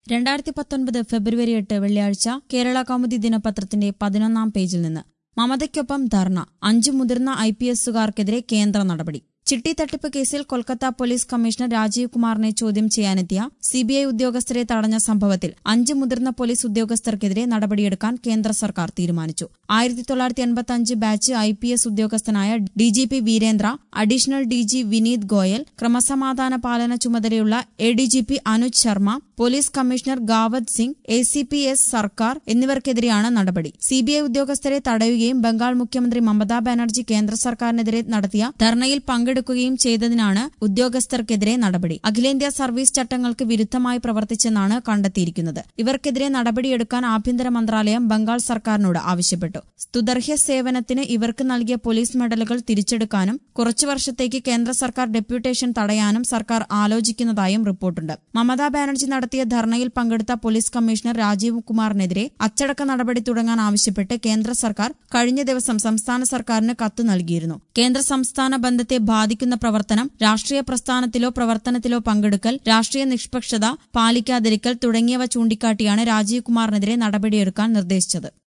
രണ്ടായിരത്തി പത്തൊൻപത് ഫെബ്രുവരി എട്ട് വെള്ളിയാഴ്ച കേരള കൗമുദി ദിനപത്രത്തിന്റെ പതിനൊന്നാം പേജിൽ നിന്ന് മമതയ്ക്കൊപ്പം ധർണ അഞ്ചു മുതിർന്ന ഐ പി എസുകാർക്കെതിരെ കേന്ദ്ര നടപടി ചിട്ടി തട്ടിപ്പ് കേസിൽ കൊൽക്കത്ത പോലീസ് കമ്മീഷണർ രാജീവ് കുമാറിനെ ചോദ്യം ചെയ്യാനെത്തിയ സിബിഐ ഉദ്യോഗസ്ഥരെ തടഞ്ഞ സംഭവത്തിൽ അഞ്ച് മുതിർന്ന പോലീസ് ഉദ്യോഗസ്ഥർക്കെതിരെ നടപടിയെടുക്കാൻ കേന്ദ്ര സർക്കാർ തീരുമാനിച്ചു ആയിരത്തി തൊള്ളായിരത്തി എൺപത്തി അഞ്ച് ബാച്ച് ഐ പി എസ് ഉദ്യോഗസ്ഥനായ D G P Virendra additional D G Vineet Goyal ക്രമസമാധാന പാലന ചുമതലയുള്ള A D G P Anuj Sharma police commissioner Gavat Singh A C P S Sarkar എന്നിവർക്കെതിരെയാണ് നടപടി സിബിഐ ഉദ്യോഗസ്ഥരെ തടയുകയും ബംഗാൾ മുഖ്യമന്ത്രി മമതാ ബാനർജി കേന്ദ്ര സർക്കാരിനെതിരെ നടത്തിയ ധർണയിൽ പങ്കെടുക്കുകയും ചെയ്തതിനാണ് ഉദ്യോഗസ്ഥർക്കെതിരെ നടപടി അഖിലേന്ത്യാ സർവീസ് ചട്ടങ്ങൾക്ക് വിരുദ്ധമായി പ്രവർത്തിച്ചെന്നാണ് കണ്ടെത്തിയിരിക്കുന്നത് ഇവർക്കെതിരെ നടപടിയെടുക്കാൻ ആഭ്യന്തര മന്ത്രാലയം ബംഗാൾ സർക്കാരിനോട് ആവശ്യപ്പെട്ടു സ്തുദർഹ്യ സേവനത്തിന് ഇവർക്ക് നൽകിയ പോലീസ് മെഡലുകൾ തിരിച്ചെടുക്കാനും കുറച്ചു വർഷത്തേക്ക് കേന്ദ്ര സർക്കാർ ഡെപ്യൂട്ടേഷൻ തടയാനും സർക്കാർ ആലോചിക്കുന്നതായും റിപ്പോർട്ടുണ്ട് മമതാ ബാനർജി നടത്തിയ ധർണയിൽ പങ്കെടുത്ത പോലീസ് കമ്മീഷണർ രാജീവ് കുമാറിനെതിരെ അച്ചടക്ക നടപടി തുടങ്ങാൻ ആവശ്യപ്പെട്ട് കേന്ദ്ര സർക്കാർ കഴിഞ്ഞ ദിവസം സംസ്ഥാന സർക്കാരിന് കത്ത് നൽകിയിരുന്നു കേന്ദ്ര സംസ്ഥാന ബന്ധത്തെ ബാധിക്കുന്ന പ്രവർത്തനം രാഷ്ട്രീയ പ്രസ്ഥാനത്തിലോ പ്രവർത്തനത്തിലോ പങ്കെടുക്കൽ രാഷ്ട്രീയ നിഷ്പക്ഷത പാലിക്കാതിരിക്കൽ തുടങ്ങിയവ ചൂണ്ടിക്കാട്ടിയാണ് രാജീവ് കുമാറിനെതിരെ നടപടിയെടുക്കാൻ നിർദ്ദേശിച്ചത്